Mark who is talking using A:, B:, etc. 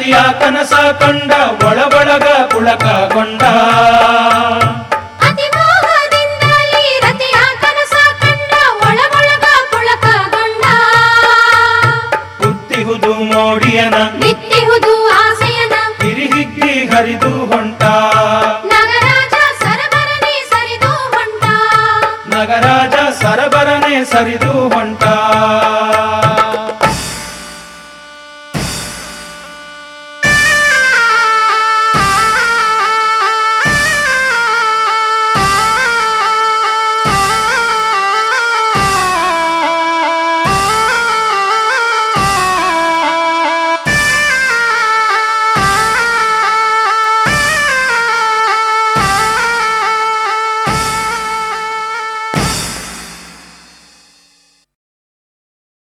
A: ರತಿಯ ಕನಸ ಕಂಡ ಒಳ ಒಳಗ ಪುಳಕಗೊಂಡ
B: ಅತಿಮೋಹದಿಂದಲೇ ರತಿಯ ಕನಸ ಕಂಡ ಒಳ ಒಳಗ ಪುಳಕಗೊಂಡ
A: ಬುದ್ಧಿಹುದು ಮೋಡಿಯನ
B: ಬಿತ್ತಿಹುದು ಆಸೆಯನ
A: ಹಿರಿಹಿಗ್ಗಿ ಹರಿದು ಹೊಂಟ
B: ನಗರಾಜ ಸರಬರನೆ ಸರಿದು ಹೊಂಟ
A: ನಗರಾಜ ಸರಬರನೆ ಸರಿದು